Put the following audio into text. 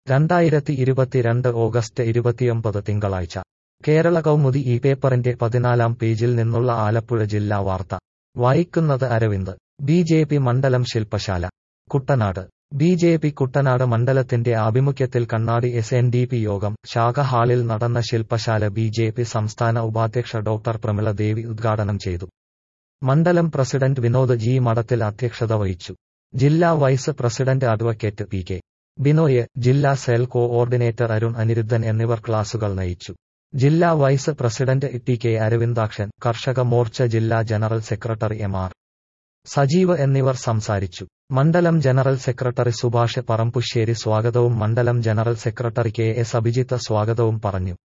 രണ്ടായിരത്തി ഇരുപത്തിരണ്ട് ഓഗസ്റ്റ് ഇരുപത്തിയൊമ്പത് തിങ്കളാഴ്ച കേരള കൗമുദി ഈ പേപ്പറിന്റെ പതിനാലാം പേജിൽ നിന്നുള്ള ആലപ്പുഴ ജില്ലാ വാർത്ത വായിക്കുന്നത് അരവിന്ദ് ബി ജെ പി മണ്ഡലം ശില്പശാല Kuttanad B J P Kuttanad മണ്ഡലത്തിന്റെ ആഭിമുഖ്യത്തിൽ കണ്ണാടി എസ് എൻ ഡി പി യോഗം ശാഖ ഹാളിൽ നടന്ന ശില്പശാല ബി ജെ പി സംസ്ഥാന ഉപാധ്യക്ഷ ഡോക്ടർ പ്രമിള ദേവി ഉദ്ഘാടനം ചെയ്തു മണ്ഡലം പ്രസിഡന്റ് വിനോദ് ജി മഠത്തിൽ അധ്യക്ഷത വഹിച്ചു ജില്ലാ vice president advocate P K Binoy ജില്ലാ സെൽ കോഓർഡിനേറ്റർ അരുൺ അനിരുദ്ധൻ എന്നിവർ ക്ലാസുകൾ നയിച്ചു ജില്ലാ vice president T K Aravindakshan Karshaka Morcha ജില്ലാ general secretary M R Sajeev എന്നിവർ സംസാരിച്ചു മണ്ഡലം ജനറൽ സെക്രട്ടറി സുഭാഷ് പറമ്പുശ്ശേരി സ്വാഗതവും മണ്ഡലം general secretary K S Abhijith സ്വാഗതവും പറഞ്ഞു